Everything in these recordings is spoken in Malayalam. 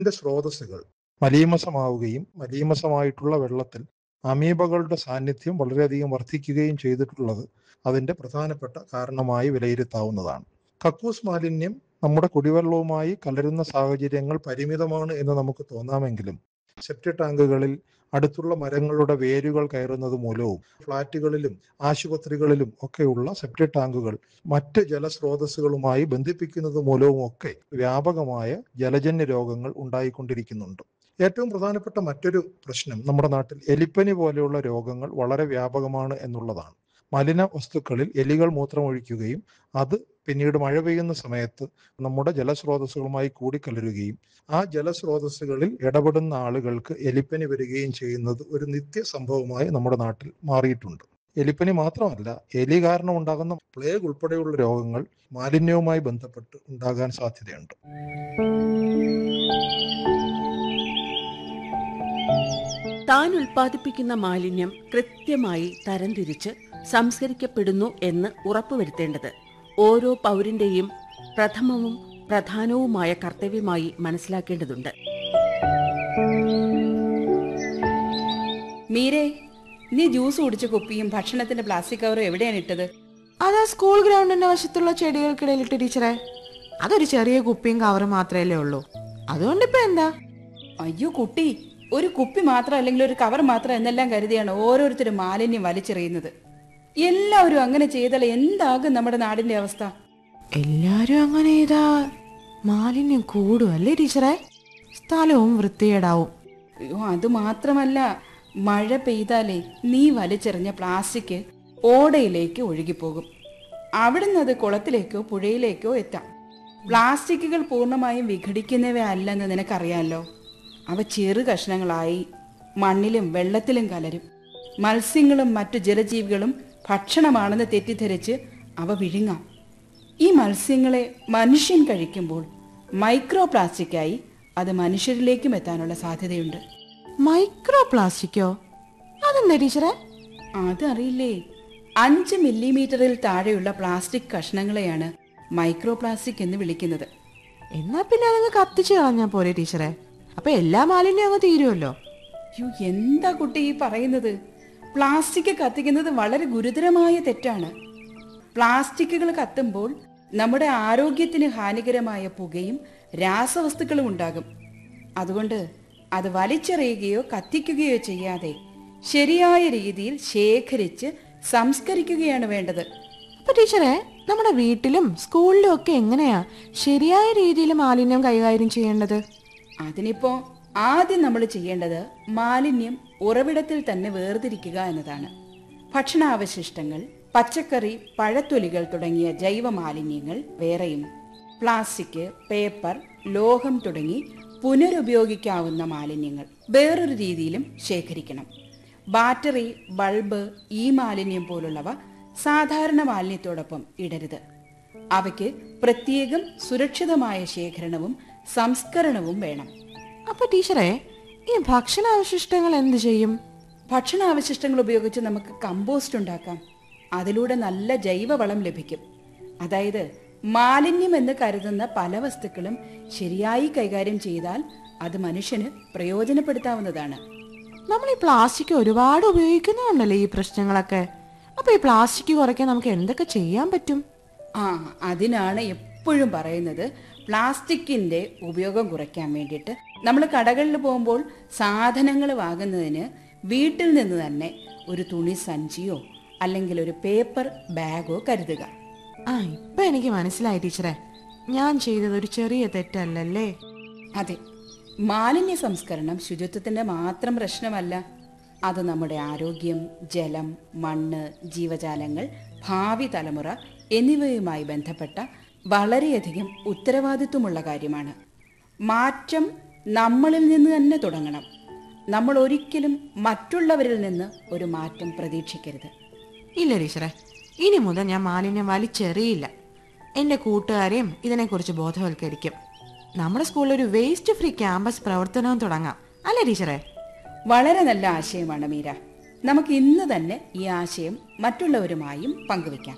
ഇതിന്റെ സ്രോതസ്സുകൾ മലീമസമാവുകയും മലീമസമായിട്ടുള്ള വെള്ളത്തിൽ അമീബകളുടെ സാന്നിധ്യം വളരെയധികം വർദ്ധിക്കുകയും ചെയ്തിട്ടുള്ളത് അതിന്റെ പ്രധാനപ്പെട്ട കാരണമായി വിലയിരുത്താവുന്നതാണ് കക്കൂസ് മാലിന്യം നമ്മുടെ കുടിവെള്ളവുമായി കലരുന്ന സാഹചര്യങ്ങൾ പരിമിതമാണ് എന്ന് നമുക്ക് തോന്നാമെങ്കിലും സെപ്റ്റി ടാങ്കുകളിൽ അടുത്തുള്ള മരങ്ങളുടെ വേരുകൾ കയറുന്നത് മൂലവും ഫ്ളാറ്റുകളിലും ആശുപത്രികളിലും ഒക്കെയുള്ള സെപ്റ്റി ടാങ്കുകൾ മറ്റ് ജലസ്രോതസ്സുകളുമായി ബന്ധിപ്പിക്കുന്നത് മൂലവും ഒക്കെ വ്യാപകമായ ജലജന്യ രോഗങ്ങൾ ഉണ്ടായിക്കൊണ്ടിരിക്കുന്നുണ്ട് ഏറ്റവും പ്രധാനപ്പെട്ട മറ്റൊരു പ്രശ്നം നമ്മുടെ നാട്ടിൽ എലിപ്പനി പോലെയുള്ള രോഗങ്ങൾ വളരെ വ്യാപകമാണ് എന്നുള്ളതാണ് മലിന വസ്തുക്കളിൽ എലികൾ മൂത്രമൊഴിക്കുകയും അത് പിന്നീട് മഴ പെയ്യുന്ന സമയത്ത് നമ്മുടെ ജലസ്രോതസ്സുകളുമായി കൂടിക്കലരുകയും ആ ജലസ്രോതസ്സുകളിൽ ഇടപെടുന്ന ആളുകൾക്ക് എലിപ്പനി വരികയും ചെയ്യുന്നത് ഒരു നിത്യ സംഭവമായി നമ്മുടെ നാട്ടിൽ മാറിയിട്ടുണ്ട് എലിപ്പനി മാത്രമല്ല എലി കാരണം ഉണ്ടാകുന്ന പ്ലേഗ് ഉൾപ്പെടെയുള്ള രോഗങ്ങൾ മാലിന്യവുമായി ബന്ധപ്പെട്ട് ഉണ്ടാകാൻ സാധ്യതയുണ്ട് താൻ ഉൽപ്പാദിപ്പിക്കുന്ന മാലിന്യം കൃത്യമായി തരംതിരിച്ച് സംസ്കരിക്കപ്പെടുന്നു എന്ന് ഉറപ്പുവരുത്തേണ്ടത് ഓരോ പൗരന്റെയും പ്രഥമവും പ്രധാനവുമായ കർത്തവ്യമായി മനസ്സിലാക്കേണ്ടതുണ്ട് മീരേ നീ ജ്യൂസ് കുടിച്ച കുപ്പിയും ഭക്ഷണത്തിന്റെ പ്ലാസ്റ്റിക് കവറും എവിടെയാണ് ഇട്ടത് അതാ സ്കൂൾ ഗ്രൗണ്ടിന്റെ വശത്തുള്ള ചെടികൾക്കിടയിലിട്ട് ടീച്ചറെ അതൊരു ചെറിയ കുപ്പിയും കവറും മാത്രമല്ലേ ഉള്ളൂ അതുകൊണ്ടിപ്പോ എന്താ അയ്യോ കുട്ടി ഒരു കുപ്പി മാത്രം അല്ലെങ്കിൽ ഒരു കവർ മാത്രം എന്നെല്ലാം കരുതിയാണ് ഓരോരുത്തരും മാലിന്യം വലിച്ചെറിയുന്നത് എല്ലാവരും അങ്ങനെ ചെയ്താൽ എന്താകും നമ്മുടെ നാടിന്റെ അവസ്ഥ എല്ലാരും അങ്ങനെ ചെയ്താ മാലിന്യം കൂടും അല്ലേ ടീച്ചറെ സ്ഥലവും വൃത്തികേടാവും അയ്യോ അത് മാത്രമല്ല മഴ പെയ്താലേ നീ വലിച്ചെറിഞ്ഞ പ്ലാസ്റ്റിക് ഓടയിലേക്ക് ഒഴുകിപ്പോകും അവിടുന്ന് അത് കുളത്തിലേക്കോ പുഴയിലേക്കോ എത്താം പ്ലാസ്റ്റിക്കുകൾ പൂർണ്ണമായും വിഘടിക്കുന്നവയല്ലെന്ന് നിനക്കറിയാമല്ലോ അവ ചെറു കഷ്ണങ്ങളായി മണ്ണിലും വെള്ളത്തിലും കലരും മത്സ്യങ്ങളും മറ്റു ജലജീവികളും ഭക്ഷണമാണെന്ന് തെറ്റിദ്ധരിച്ച് അവ വിഴുങ്ങാം ഈ മത്സ്യങ്ങളെ മനുഷ്യൻ കഴിക്കുമ്പോൾ മൈക്രോ പ്ലാസ്റ്റിക്കായി അത് മനുഷ്യരിലേക്കും എത്താനുള്ള സാധ്യതയുണ്ട് മൈക്രോ പ്ലാസ്റ്റിക്കോ അതെന്താ ടീച്ചറെ അതറിയില്ലേ അഞ്ച് മില്ലിമീറ്ററിൽ താഴെയുള്ള പ്ലാസ്റ്റിക് കഷ്ണങ്ങളെയാണ് മൈക്രോ പ്ലാസ്റ്റിക് എന്ന് വിളിക്കുന്നത് എന്നാ പിന്നെ അതങ്ങ് കത്തിച്ചു കളഞ്ഞാ പോരെ ടീച്ചറെ അപ്പൊ എല്ലാ മാലിന്യം അങ്ങ് തീരുമല്ലോ യോ എന്താ കുട്ടി ഈ പറയുന്നത് പ്ലാസ്റ്റിക് കത്തിക്കുന്നത് വളരെ ഗുരുതരമായ തെറ്റാണ് പ്ലാസ്റ്റിക്കുകൾ കത്തുമ്പോൾ നമ്മുടെ ആരോഗ്യത്തിന് ഹാനികരമായ പുകയും രാസവസ്തുക്കളും ഉണ്ടാകും അതുകൊണ്ട് അത് വലിച്ചെറിയുകയോ കത്തിക്കുകയോ ചെയ്യാതെ ശരിയായ രീതിയിൽ ശേഖരിച്ച് സംസ്കരിക്കുകയാണ് വേണ്ടത് അപ്പൊ ടീച്ചറെ നമ്മുടെ വീട്ടിലും സ്കൂളിലും ഒക്കെ എങ്ങനെയാ ശരിയായ രീതിയിൽ മാലിന്യം കൈകാര്യം ചെയ്യേണ്ടത് അതിനിപ്പോ ആദ്യം നമ്മൾ ചെയ്യേണ്ടത് മാലിന്യം ഉറവിടത്തിൽ തന്നെ വേർതിരിക്കുക എന്നതാണ് ഭക്ഷണാവശിഷ്ടങ്ങൾ പച്ചക്കറി പഴത്തൊലികൾ തുടങ്ങിയ ജൈവ മാലിന്യങ്ങൾ വേറെയും പ്ലാസ്റ്റിക് പേപ്പർ ലോഹം തുടങ്ങി പുനരുപയോഗിക്കാവുന്ന മാലിന്യങ്ങൾ വേറൊരു രീതിയിലും ശേഖരിക്കണം ബാറ്ററി ബൾബ് ഈ മാലിന്യം പോലുള്ളവ സാധാരണ മാലിന്യത്തോടൊപ്പം ഇടരുത് അവയ്ക്ക് പ്രത്യേകം സുരക്ഷിതമായ ശേഖരണവും സംസ്കരണവും വേണം അപ്പൊ ടീച്ചറെ ഈ ഭക്ഷണാവശിഷ്ടങ്ങൾ എന്ത് ചെയ്യും ഭക്ഷണാവശിഷ്ടങ്ങൾ ഉപയോഗിച്ച് നമുക്ക് കമ്പോസ്റ്റ് ഉണ്ടാക്കാം അതിലൂടെ നല്ല ജൈവവളം ലഭിക്കും അതായത് മാലിന്യം എന്ന് കരുതുന്ന പല വസ്തുക്കളും ശരിയായി കൈകാര്യം ചെയ്താൽ അത് മനുഷ്യന് പ്രയോജനപ്പെടുത്താവുന്നതാണ് നമ്മൾ ഈ പ്ലാസ്റ്റിക് ഒരുപാട് ഉപയോഗിക്കുന്നുണ്ടല്ലോ ഈ പ്രശ്നങ്ങളൊക്കെ അപ്പൊ ഈ പ്ലാസ്റ്റിക് കുറയ്ക്കാൻ നമുക്ക് എന്തൊക്കെ ചെയ്യാൻ പറ്റും ആ അതിനാണ് എപ്പോഴും പറയുന്നത് പ്ലാസ്റ്റിക്കിന്റെ ഉപയോഗം കുറയ്ക്കാൻ വേണ്ടിയിട്ട് നമ്മൾ കടകളിൽ പോകുമ്പോൾ സാധനങ്ങൾ വാങ്ങുന്നതിന് വീട്ടിൽ നിന്ന് തന്നെ ഒരു തുണി സഞ്ചിയോ അല്ലെങ്കിൽ ഒരു പേപ്പർ ബാഗോ കരുതുക ആ ഇപ്പൊ എനിക്ക് മനസ്സിലായി ടീച്ചറെ ഞാൻ ചെയ്തത് ഒരു ചെറിയ തെറ്റല്ലല്ലേ അതെ മാലിന്യ സംസ്കരണം ശുചിത്വത്തിന്റെ മാത്രം പ്രശ്നമല്ല അത് നമ്മുടെ ആരോഗ്യം ജലം മണ്ണ് ജീവജാലങ്ങൾ ഭാവി തലമുറ എന്നിവയുമായി ബന്ധപ്പെട്ട വളരെയധികം ഉത്തരവാദിത്വമുള്ള കാര്യമാണ് മാറ്റം നമ്മളിൽ നിന്ന് തന്നെ തുടങ്ങണം നമ്മൾ ഒരിക്കലും മറ്റുള്ളവരിൽ നിന്ന് ഒരു മാറ്റം പ്രതീക്ഷിക്കരുത് ഇല്ല ടീച്ചറെ ഇനി മുതൽ ഞാൻ മാലിന്യം വലിച്ചെറിയില്ല എന്റെ കൂട്ടുകാരെയും ഇതിനെക്കുറിച്ച് ബോധവൽക്കരിക്കും നമ്മുടെ സ്കൂളിൽ ഒരു വേസ്റ്റ് ഫ്രീ ക്യാമ്പസ് പ്രവർത്തനവും തുടങ്ങാം അല്ലേ ടീച്ചറെ വളരെ നല്ല ആശയമാണ് മീര നമുക്ക് ഇന്ന് തന്നെ ഈ ആശയം മറ്റുള്ളവരുമായും പങ്കുവെക്കാം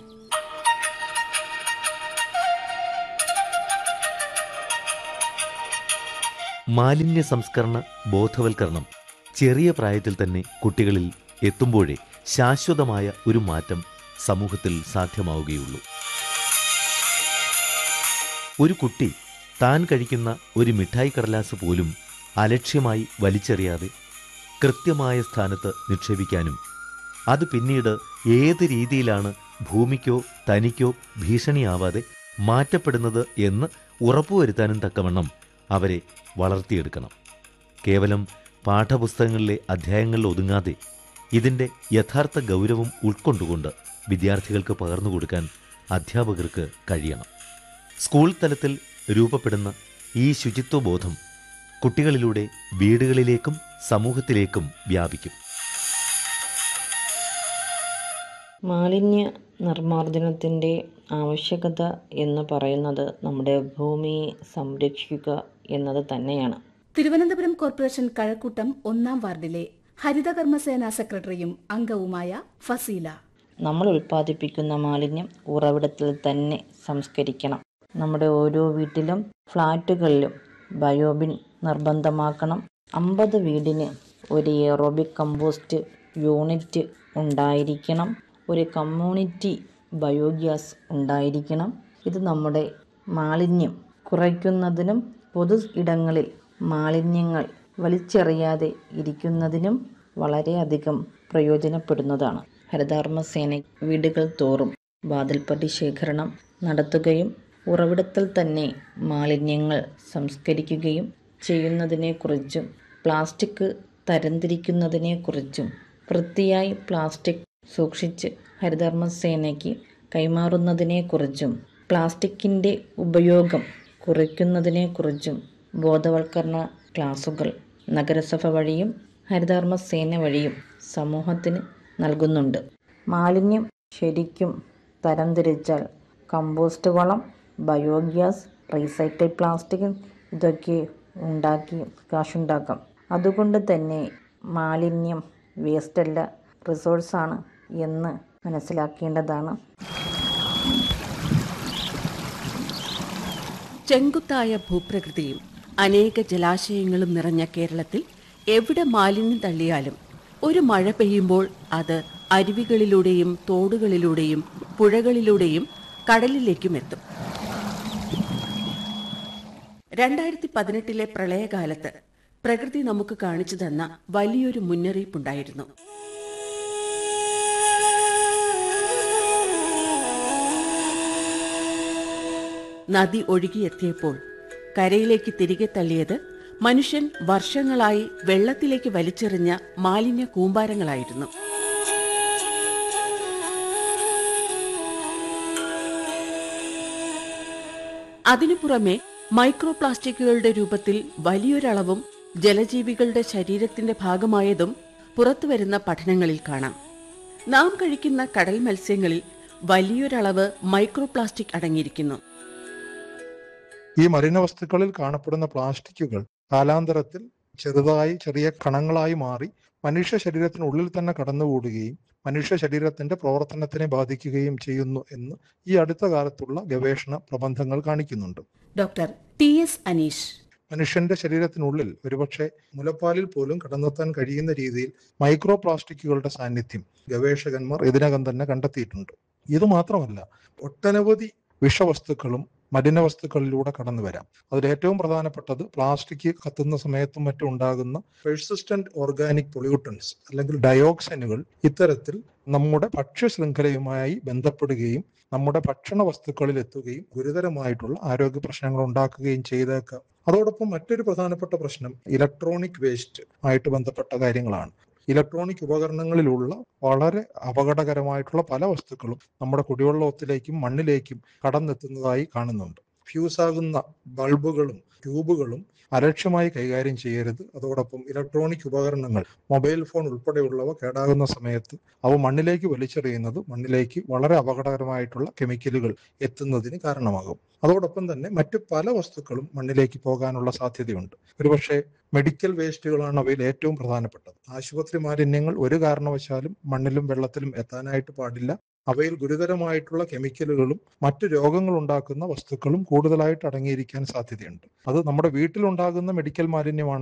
മാലിന്യ സംസ്കരണ ബോധവൽക്കരണം ചെറിയ പ്രായത്തിൽ തന്നെ കുട്ടികളിൽ എത്തുമ്പോഴേ ശാശ്വതമായ ഒരു മാറ്റം സമൂഹത്തിൽ സാധ്യമാവുകയുള്ളൂ ഒരു കുട്ടി താൻ കഴിക്കുന്ന ഒരു മിഠായി കടലാസ് പോലും അലക്ഷ്യമായി വലിച്ചെറിയാതെ കൃത്യമായ സ്ഥാനത്ത് നിക്ഷേപിക്കാനും അത് പിന്നീട് ഏത് രീതിയിലാണ് ഭൂമിക്കോ തനിക്കോ ഭീഷണിയാവാതെ മാറ്റപ്പെടുന്നത് എന്ന് ഉറപ്പുവരുത്താനും തക്കവണ്ണം അവരെ വളർത്തിയെടുക്കണം കേവലം പാഠപുസ്തകങ്ങളിലെ അധ്യായങ്ങളിൽ ഒതുങ്ങാതെ ഇതിൻ്റെ യഥാർത്ഥ ഗൗരവം ഉൾക്കൊണ്ടുകൊണ്ട് വിദ്യാർത്ഥികൾക്ക് പകർന്നു കൊടുക്കാൻ അധ്യാപകർക്ക് കഴിയണം സ്കൂൾ തലത്തിൽ രൂപപ്പെടുന്ന ഈ ശുചിത്വബോധം കുട്ടികളിലൂടെ വീടുകളിലേക്കും സമൂഹത്തിലേക്കും വ്യാപിക്കും മാലിന്യ നിർമ്മാർജ്ജനത്തിൻ്റെ ആവശ്യകത എന്ന് പറയുന്നത് നമ്മുടെ ഭൂമിയെ സംരക്ഷിക്കുക എന്നത് തന്നെയാണ് തിരുവനന്തപുരം കോർപ്പറേഷൻ കഴക്കൂട്ടം ഒന്നാം വാർഡിലെ ഹരിതകർമ്മസേന സെക്രട്ടറിയും അംഗവുമായ ഫസീല നമ്മൾ ഉൽപ്പാദിപ്പിക്കുന്ന മാലിന്യം ഉറവിടത്തിൽ തന്നെ സംസ്കരിക്കണം നമ്മുടെ ഓരോ വീട്ടിലും ഫ്ലാറ്റുകളിലും ബയോബിൻ നിർബന്ധമാക്കണം അമ്പത് വീടിന് ഒരു എയറോബിക് കമ്പോസ്റ്റ് യൂണിറ്റ് ഉണ്ടായിരിക്കണം ഒരു കമ്മ്യൂണിറ്റി ബയോഗ്യാസ് ഉണ്ടായിരിക്കണം ഇത് നമ്മുടെ മാലിന്യം കുറയ്ക്കുന്നതിനും പൊതു ഇടങ്ങളിൽ മാലിന്യങ്ങൾ വലിച്ചെറിയാതെ ഇരിക്കുന്നതിനും വളരെയധികം പ്രയോജനപ്പെടുന്നതാണ് ഹരിതകർമ്മസേന വീടുകൾ തോറും വാതിൽപ്പടി ശേഖരണം നടത്തുകയും ഉറവിടത്തിൽ തന്നെ മാലിന്യങ്ങൾ സംസ്കരിക്കുകയും ചെയ്യുന്നതിനെക്കുറിച്ചും പ്ലാസ്റ്റിക് തരംതിരിക്കുന്നതിനെക്കുറിച്ചും വൃത്തിയായി പ്ലാസ്റ്റിക് സൂക്ഷിച്ച് ഹരിതകർമ്മസേനയ്ക്ക് കൈമാറുന്നതിനെക്കുറിച്ചും പ്ലാസ്റ്റിക്കിൻ്റെ ഉപയോഗം കുറയ്ക്കുന്നതിനെക്കുറിച്ചും ബോധവൽക്കരണ ക്ലാസുകൾ നഗരസഭ വഴിയും ഹരിതകർമ്മസേന വഴിയും സമൂഹത്തിന് നൽകുന്നുണ്ട് മാലിന്യം ശരിക്കും തരംതിരിച്ചാൽ കമ്പോസ്റ്റ് വളം ബയോഗ്യാസ് റീസൈക്കിൾ പ്ലാസ്റ്റിക് ഇതൊക്കെ ഉണ്ടാക്കി കാശുണ്ടാക്കാം അതുകൊണ്ട് തന്നെ മാലിന്യം വേസ്റ്റല്ല റിസോഴ്സാണ് എന്ന് മനസ്സിലാക്കേണ്ടതാണ് ചെങ്കുത്തായ ഭൂപ്രകൃതിയും അനേക ജലാശയങ്ങളും നിറഞ്ഞ കേരളത്തിൽ എവിടെ മാലിന്യം തള്ളിയാലും ഒരു മഴ പെയ്യുമ്പോൾ അത് അരുവികളിലൂടെയും തോടുകളിലൂടെയും പുഴകളിലൂടെയും കടലിലേക്കും എത്തും രണ്ടായിരത്തി പതിനെട്ടിലെ പ്രളയകാലത്ത് പ്രകൃതി നമുക്ക് കാണിച്ചു തന്ന വലിയൊരു മുന്നറിയിപ്പുണ്ടായിരുന്നു നദി ഒഴുകിയെത്തിയപ്പോൾ കരയിലേക്ക് തിരികെ തള്ളിയത് മനുഷ്യൻ വർഷങ്ങളായി വെള്ളത്തിലേക്ക് വലിച്ചെറിഞ്ഞ മാലിന്യ കൂമ്പാരങ്ങളായിരുന്നു അതിനു പുറമെ മൈക്രോ പ്ലാസ്റ്റിക്കുകളുടെ രൂപത്തിൽ വലിയൊരളവും ജലജീവികളുടെ ശരീരത്തിന്റെ ഭാഗമായതും പുറത്തുവരുന്ന പഠനങ്ങളിൽ കാണാം നാം കഴിക്കുന്ന കടൽ മത്സ്യങ്ങളിൽ വലിയൊരളവ് മൈക്രോ പ്ലാസ്റ്റിക് അടങ്ങിയിരിക്കുന്നു ഈ മലിനവസ്തുക്കളിൽ കാണപ്പെടുന്ന പ്ലാസ്റ്റിക്കുകൾ കാലാന്തരത്തിൽ ചെറുതായി ചെറിയ കണങ്ങളായി മാറി മനുഷ്യ ശരീരത്തിനുള്ളിൽ തന്നെ കടന്നുകൂടുകയും മനുഷ്യ ശരീരത്തിന്റെ പ്രവർത്തനത്തിനെ ബാധിക്കുകയും ചെയ്യുന്നു എന്ന് ഈ അടുത്ത കാലത്തുള്ള ഗവേഷണ പ്രബന്ധങ്ങൾ കാണിക്കുന്നുണ്ട് ഡോക്ടർ ടി എസ് അനീഷ് മനുഷ്യന്റെ ശരീരത്തിനുള്ളിൽ ഒരുപക്ഷെ മുലപ്പാലിൽ പോലും കടന്നെത്താൻ കഴിയുന്ന രീതിയിൽ മൈക്രോ പ്ലാസ്റ്റിക്കുകളുടെ സാന്നിധ്യം ഗവേഷകന്മാർ ഇതിനകം തന്നെ കണ്ടെത്തിയിട്ടുണ്ട് ഇത് മാത്രമല്ല ഒട്ടനവധി വിഷവസ്തുക്കളും മലിനവസ്തുക്കളിലൂടെ കടന്നു വരാം അതിൽ ഏറ്റവും പ്രധാനപ്പെട്ടത് പ്ലാസ്റ്റിക് കത്തുന്ന സമയത്തും മറ്റും ഉണ്ടാകുന്ന പെർസിസ്റ്റന്റ് ഓർഗാനിക് പൊള്യൂട്ടൻസ് അല്ലെങ്കിൽ ഡയോക്സൈനുകൾ ഇത്തരത്തിൽ നമ്മുടെ ഭക്ഷ്യ ശൃംഖലയുമായി ബന്ധപ്പെടുകയും നമ്മുടെ ഭക്ഷണ വസ്തുക്കളിൽ എത്തുകയും ഗുരുതരമായിട്ടുള്ള ആരോഗ്യ പ്രശ്നങ്ങൾ ഉണ്ടാക്കുകയും ചെയ്തേക്കാം അതോടൊപ്പം മറ്റൊരു പ്രധാനപ്പെട്ട പ്രശ്നം ഇലക്ട്രോണിക് വേസ്റ്റ് ആയിട്ട് ബന്ധപ്പെട്ട കാര്യങ്ങളാണ് ഇലക്ട്രോണിക് ഉപകരണങ്ങളിലുള്ള വളരെ അപകടകരമായിട്ടുള്ള പല വസ്തുക്കളും നമ്മുടെ കുടിവെള്ളത്തിലേക്കും മണ്ണിലേക്കും കടന്നെത്തുന്നതായി കാണുന്നുണ്ട് ഫ്യൂസാകുന്ന ബൾബുകളും ട്യൂബുകളും അലക്ഷ്യമായി കൈകാര്യം ചെയ്യരുത് അതോടൊപ്പം ഇലക്ട്രോണിക് ഉപകരണങ്ങൾ മൊബൈൽ ഫോൺ ഉൾപ്പെടെയുള്ളവ കേടാകുന്ന സമയത്ത് അവ മണ്ണിലേക്ക് വലിച്ചെറിയുന്നത് മണ്ണിലേക്ക് വളരെ അപകടകരമായിട്ടുള്ള കെമിക്കലുകൾ എത്തുന്നതിന് കാരണമാകും അതോടൊപ്പം തന്നെ മറ്റു പല വസ്തുക്കളും മണ്ണിലേക്ക് പോകാനുള്ള സാധ്യതയുണ്ട് ഒരുപക്ഷെ മെഡിക്കൽ വേസ്റ്റുകളാണ് അവയിൽ ഏറ്റവും പ്രധാനപ്പെട്ടത് ആശുപത്രി മാലിന്യങ്ങൾ ഒരു കാരണവശാലും മണ്ണിലും വെള്ളത്തിലും എത്താനായിട്ട് പാടില്ല അവയിൽ ഗുരുതരമായിട്ടുള്ള കെമിക്കലുകളും മറ്റു രോഗങ്ങൾ ഉണ്ടാക്കുന്ന വസ്തുക്കളും കൂടുതലായിട്ട് അടങ്ങിയിരിക്കാൻ സാധ്യതയുണ്ട് അത് നമ്മുടെ വീട്ടിലുണ്ടാകുന്ന മെഡിക്കൽ മാലിന്യമാണ്